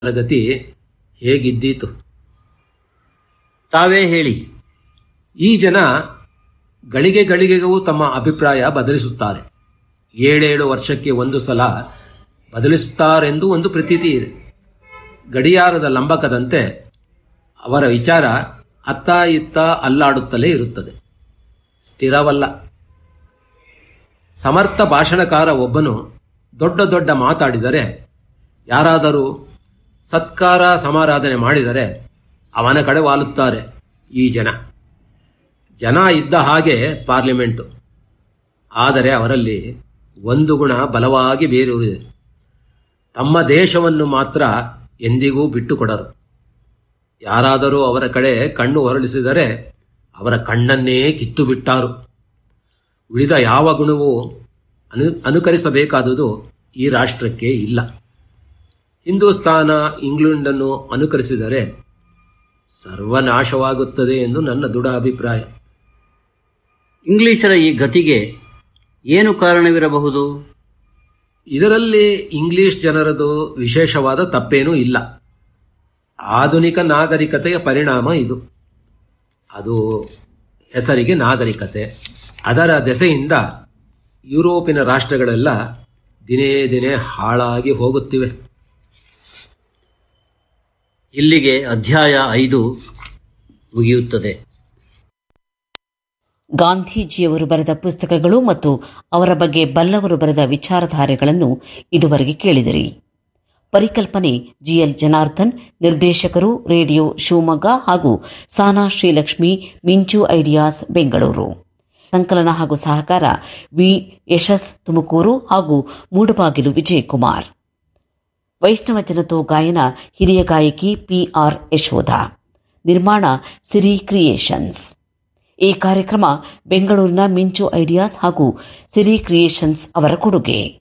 ಗತಿ ಹೇಗಿದ್ದೀತು ತಾವೇ ಹೇಳಿ ಈ ಜನ ಗಳಿಗೆ ಗಳಿಗೆಗೂ ತಮ್ಮ ಅಭಿಪ್ರಾಯ ಬದಲಿಸುತ್ತಾರೆ ಏಳೇಳು ವರ್ಷಕ್ಕೆ ಒಂದು ಸಲ ಬದಲಿಸುತ್ತಾರೆಂದು ಒಂದು ಪ್ರತೀತಿ ಇದೆ ಗಡಿಯಾರದ ಲಂಬಕದಂತೆ ಅವರ ವಿಚಾರ ಅತ್ತ ಇತ್ತ ಅಲ್ಲಾಡುತ್ತಲೇ ಇರುತ್ತದೆ ಸ್ಥಿರವಲ್ಲ ಸಮರ್ಥ ಭಾಷಣಕಾರ ಒಬ್ಬನು ದೊಡ್ಡ ದೊಡ್ಡ ಮಾತಾಡಿದರೆ ಯಾರಾದರೂ ಸತ್ಕಾರ ಸಮಾರಾಧನೆ ಮಾಡಿದರೆ ಅವನ ಕಡೆ ವಾಲುತ್ತಾರೆ ಈ ಜನ ಜನ ಇದ್ದ ಹಾಗೆ ಪಾರ್ಲಿಮೆಂಟು ಆದರೆ ಅವರಲ್ಲಿ ಒಂದು ಗುಣ ಬಲವಾಗಿ ಬೇರೂರಿದೆ ತಮ್ಮ ದೇಶವನ್ನು ಮಾತ್ರ ಎಂದಿಗೂ ಬಿಟ್ಟುಕೊಡರು ಯಾರಾದರೂ ಅವರ ಕಡೆ ಕಣ್ಣು ಹೊರಳಿಸಿದರೆ ಅವರ ಕಣ್ಣನ್ನೇ ಕಿತ್ತು ಬಿಟ್ಟಾರು ಉಳಿದ ಯಾವ ಗುಣವೂ ಅನು ಅನುಕರಿಸಬೇಕಾದುದು ಈ ರಾಷ್ಟ್ರಕ್ಕೆ ಇಲ್ಲ ಹಿಂದೂಸ್ತಾನ ಇಂಗ್ಲೆಂಡನ್ನು ಅನುಕರಿಸಿದರೆ ಸರ್ವನಾಶವಾಗುತ್ತದೆ ಎಂದು ನನ್ನ ದೃಢ ಅಭಿಪ್ರಾಯ ಇಂಗ್ಲಿಷರ ಈ ಗತಿಗೆ ಏನು ಕಾರಣವಿರಬಹುದು ಇದರಲ್ಲಿ ಇಂಗ್ಲಿಷ್ ಜನರದು ವಿಶೇಷವಾದ ತಪ್ಪೇನೂ ಇಲ್ಲ ಆಧುನಿಕ ನಾಗರಿಕತೆಯ ಪರಿಣಾಮ ಇದು ಅದು ಹೆಸರಿಗೆ ನಾಗರಿಕತೆ ಅದರ ದೆಸೆಯಿಂದ ಯುರೋಪಿನ ರಾಷ್ಟ್ರಗಳೆಲ್ಲ ದಿನೇ ದಿನೇ ಹಾಳಾಗಿ ಹೋಗುತ್ತಿವೆ ಇಲ್ಲಿಗೆ ಅಧ್ಯಾಯ ಐದು ಮುಗಿಯುತ್ತದೆ ಗಾಂಧೀಜಿಯವರು ಬರೆದ ಪುಸ್ತಕಗಳು ಮತ್ತು ಅವರ ಬಗ್ಗೆ ಬಲ್ಲವರು ಬರೆದ ವಿಚಾರಧಾರೆಗಳನ್ನು ಇದುವರೆಗೆ ಕೇಳಿದಿರಿ ಪರಿಕಲ್ಪನೆ ಜಿಎಲ್ ಜನಾರ್ದನ್ ನಿರ್ದೇಶಕರು ರೇಡಿಯೋ ಶಿವಮೊಗ್ಗ ಹಾಗೂ ಸಾನಾ ಶ್ರೀಲಕ್ಷ್ಮಿ ಮಿಂಚು ಐಡಿಯಾಸ್ ಬೆಂಗಳೂರು ಸಂಕಲನ ಹಾಗೂ ಸಹಕಾರ ವಿ ಯಶಸ್ ತುಮಕೂರು ಹಾಗೂ ಮೂಡಬಾಗಿಲು ವಿಜಯಕುಮಾರ್ ವೈಷ್ಣವ ಜನತೋ ಗಾಯನ ಹಿರಿಯ ಗಾಯಕಿ ಪಿಆರ್ ಯಶೋಧ ನಿರ್ಮಾಣ ಸಿರಿ ಕ್ರಿಯೇಷನ್ಸ್ ಈ ಕಾರ್ಯಕ್ರಮ ಬೆಂಗಳೂರಿನ ಮಿಂಚು ಐಡಿಯಾಸ್ ಹಾಗೂ ಸಿರಿ ಕ್ರಿಯೇಷನ್ಸ್ ಅವರ ಕೊಡುಗೆ